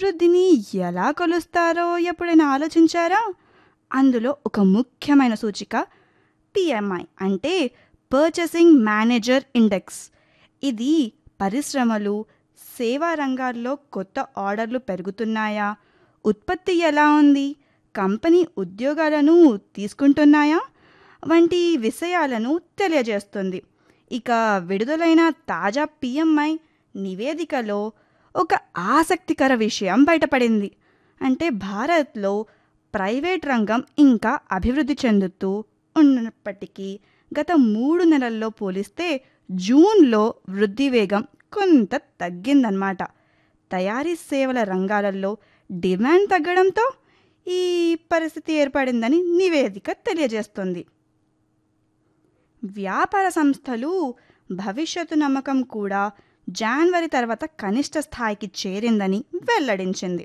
అభివృద్ధిని ఎలా కొలుస్తారో ఎప్పుడైనా ఆలోచించారా అందులో ఒక ముఖ్యమైన సూచిక పిఎంఐ అంటే పర్చేసింగ్ మేనేజర్ ఇండెక్స్ ఇది పరిశ్రమలు సేవా రంగాల్లో కొత్త ఆర్డర్లు పెరుగుతున్నాయా ఉత్పత్తి ఎలా ఉంది కంపెనీ ఉద్యోగాలను తీసుకుంటున్నాయా వంటి విషయాలను తెలియజేస్తుంది ఇక విడుదలైన తాజా పిఎంఐ నివేదికలో ఒక ఆసక్తికర విషయం బయటపడింది అంటే భారత్లో ప్రైవేట్ రంగం ఇంకా అభివృద్ధి చెందుతూ ఉన్నప్పటికీ గత మూడు నెలల్లో పోలిస్తే జూన్లో వృద్ధి వేగం కొంత తగ్గిందన్నమాట తయారీ సేవల రంగాలలో డిమాండ్ తగ్గడంతో ఈ పరిస్థితి ఏర్పడిందని నివేదిక తెలియజేస్తుంది వ్యాపార సంస్థలు భవిష్యత్తు నమ్మకం కూడా జాన్వరి తర్వాత కనిష్ట స్థాయికి చేరిందని వెల్లడించింది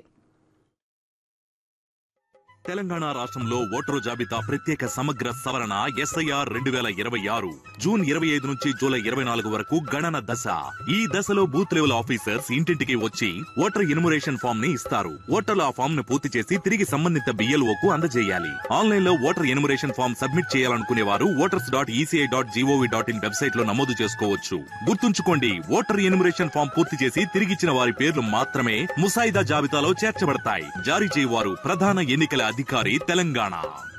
తెలంగాణ రాష్ట్రంలో ఓటరు జాబితా ప్రత్యేక సమగ్ర సవరణ ఎస్ఐఆర్ రెండు వేల ఇరవై ఆరు జూన్ ఇరవై ఐదు నుంచి జూలై ఇరవై నాలుగు వరకు గణన దశ ఈ దశలో బూత్ లెవెల్ ఆఫీసర్స్ ఇంటింటికి వచ్చి ఓటర్ ఇనుమరేషన్ ఫామ్ ని ఇస్తారు ఓటర్లు ఆ ఫామ్ ను పూర్తి చేసి తిరిగి సంబంధిత బిఎల్ఓ కు అందజేయాలి ఆన్లైన్ లో ఓటర్ ఎనుమరేషన్ ఫామ్ సబ్మిట్ చేయాలనుకునే వారు voters dot ECI dot gov dot in website లో నమోదు చేసుకోవచ్చు గుర్తుంచుకోండి ఓటర్ ఎనుమరేషన్ ఫామ్ పూర్తి చేసి తిరిగిచ్చిన వారి పేర్లు మాత్రమే ముసాయిదా జాబితాలో చేర్చబడతాయి జారీ చేయవారు ప్రధాన ఎన్నికల అధికారి తెలంగాణ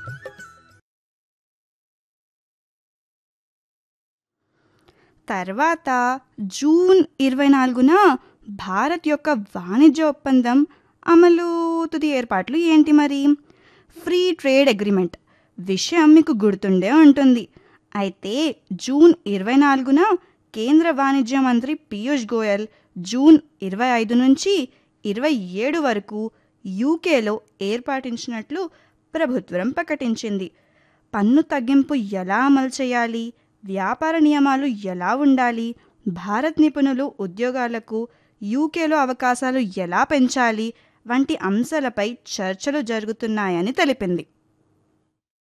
తర్వాత జూన్ ఇరవై నాలుగున భారత్ యొక్క వాణిజ్య ఒప్పందం అమలు తుది ఏర్పాట్లు ఏంటి మరి ఫ్రీ ట్రేడ్ అగ్రిమెంట్ విషయం మీకు గుర్తుండే ఉంటుంది అయితే జూన్ ఇరవై నాలుగున కేంద్ర వాణిజ్య మంత్రి పీయూష్ గోయల్ జూన్ ఇరవై ఐదు నుంచి ఇరవై ఏడు వరకు యూకేలో ఏర్పాటించినట్లు ప్రభుత్వం ప్రకటించింది పన్ను తగ్గింపు ఎలా అమలు చేయాలి వ్యాపార నియమాలు ఎలా ఉండాలి భారత్ నిపుణులు ఉద్యోగాలకు యూకేలో అవకాశాలు ఎలా పెంచాలి వంటి అంశాలపై చర్చలు జరుగుతున్నాయని తెలిపింది